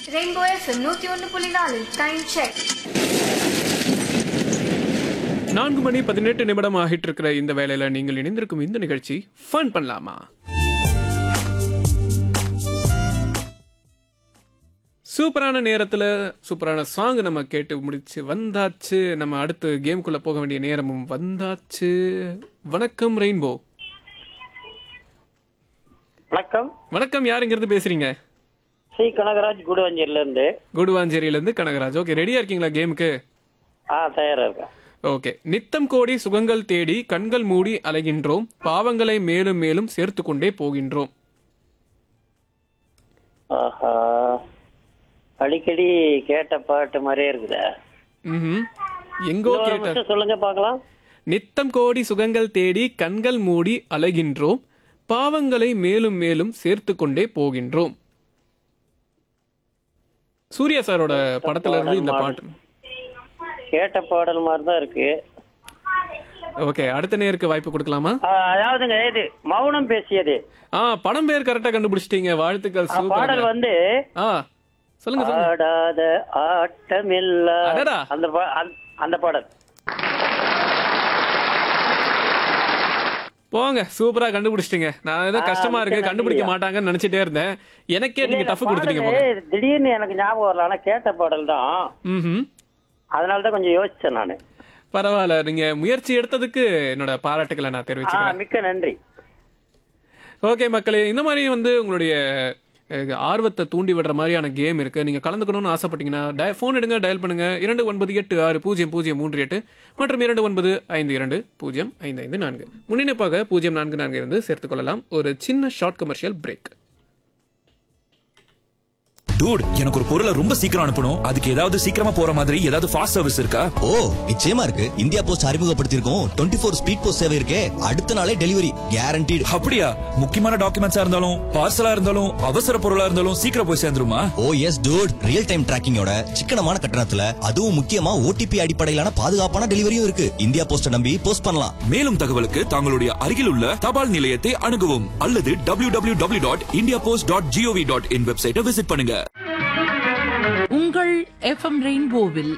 Rainbow FM நூத்தி ஒன்னு புள்ளி நாலு டைம் செக் நான்கு மணி பதினெட்டு நிமிடம் ஆகிட்டு இருக்கிற இந்த வேலையில நீங்கள் இணைந்திருக்கும் இந்த நிகழ்ச்சி ஃபன் பண்ணலாமா சூப்பரான நேரத்துல சூப்பரான சாங் நம்ம கேட்டு முடிச்சு வந்தாச்சு நம்ம அடுத்து கேம்குள்ள போக வேண்டிய நேரமும் வந்தாச்சு வணக்கம் ரெயின்போ வணக்கம் வணக்கம் யாருங்கிறது பேசுறீங்க சி கனகராஜ் குடுவஞ்சேரில இருந்து குடுவாஞ்சேரியில இருந்து கனகராஜ் ஓகே ரெடியா இருக்கீங்களா கேமுக்கு ஆ தயாரா இருக்கேன் ஓகே நித்தம் கோடி சுகங்கள் தேடி கண்கள் மூடி அலைகின்றோம் பாவங்களை மேலும் மேலும் சேர்த்து கொண்டே போகின்றோம் ஆஹா அடிக்கடி கேட்ட பாட்டு மாதிரியே இருக்குதே ம்ஹும். எங்கோ இன்னொரு கேட்ட நிமிஷம் சொல்லுங்க பார்க்கலாம் நித்தம் கோடி சுகங்கள் தேடி கண்கள் மூடி அலைகின்றோம் பாவங்களை மேலும் மேலும் சேர்த்து கொண்டே போகின்றோம் சூர்யா சாரோட படத்துல இருந்து இந்த பாட்டு கேட்ட பாடல் மாதிரி தான் இருக்கு ஓகே அடுத்த நேருக்கு வாய்ப்பு கொடுக்கலாமா ஆ, அதாவதுங்க இது மௌனம் பேசியது ஆ படம் பேர் கரெக்டா கண்டுபிடிச்சிட்டீங்க வாழ்த்துக்கள் ஆ, பாடல் சூப்பர் வந்து ஆ சொல்லுங்க சொல்லுங்க ஆடாத ஆட்டமில்ல அடடா. அந்த பா- அந்த- அந்த பாடல் போங்க சூப்பரா கண்டுபிடிச்சிட்டீங்க நான் ஏதோ ஆ, கஷ்டமா இருக்கு மிக்க கண்டுபிடிக்க நன்றியா. மாட்டாங்கன்னு நினைச்சிட்டே இருந்தேன் எனக்கே நீங்க இல்ல, டஃப் கொடுத்துட்டீங்க பாடலு போங்க திடீர்னு எனக்கு ஞாபகம் வரல ஆனா கேட்ட பாடல் தான் ம் அதனால தான் கொஞ்சம் யோசிச்சேன் நானு பரவாயில்ல நீங்க முயற்சி எடுத்ததுக்கு என்னோட பாராட்டுக்களை நான் ஆ தெரிவிச்சுக்கிறேன் மிக்க நன்றி ஓகே மக்களே இந்த மாதிரி வந்து உங்களுடைய அஹ், ஆர்வத்தை தூண்டி விடுற மாதிரியான கேம் இருக்கு நீங்க கலந்துக்கணும்னு ஆசைப்பட்டீங்கன்னா டய ஃபோன் எடுங்க டயல் பண்ணுங்க இரண்டு ஒன்பது எட்டு ஆறு பூஜ்ஜியம் பூஜ்ஜியம் மூன்று எட்டு மற்றும் இரண்டு ஒன்பது ஐந்து இரண்டு பூஜ்ஜியம் ஐந்து ஐந்து நான்கு முன்னிணைப்பாக பூஜ்ஜியம் நான்கு நான்கு இருந்து சேர்த்துக் கொள்ளலாம் ஒரு சின்ன ஷார்ட் கமர்ஷியல் பிரேக் டூட் எனக்கு ஒரு பொருளை ரொம்ப சீக்கிரம் அனுப்பணும் அதுக்கு ஏதாவது சீக்கிரமா போற மாதிரி ஏதாவது ஃபாஸ்ட் சர்வீஸ் இருக்கா ஓ நிச்சயமா இருக்கு இந்தியா போஸ்ட் அறிமுகப்படுத்தியிருக்கோம் டுவெண்ட்டி ஃபோர் ஸ்பீட் போஸ்ட் சேவை இருக்கே அடுத்த நாளே டெலிவரி கேரண்டீடு அப்படியா முக்கியமான டாக்குமெண்ட்ஸா இருந்தாலும் பார்சலா இருந்தாலும் அவசர பொருளா இருந்தாலும் சீக்கிரம் போய் சேர்ந்துருமா oh yes dude real time டிராக்கிங்கோட சிக்கனமான கட்டணத்துல அதுவும் முக்கியமா ஓடிபி அடிப்படையிலான பாதுகாப்பான டெலிவரியும் இருக்கு இந்தியா போஸ்ட நம்பி போஸ்ட் பண்ணலாம் மேலும் தகவலுக்கு தங்களுடைய அருகில் உள்ள தபால் நிலையத்தை அணுகவும் அல்லது W W W dot India post dot gov dot in வெப்சைட்டை விசிட் பண்ணுங்க உங்கள் எஃப்எம் ரெயின்போவில்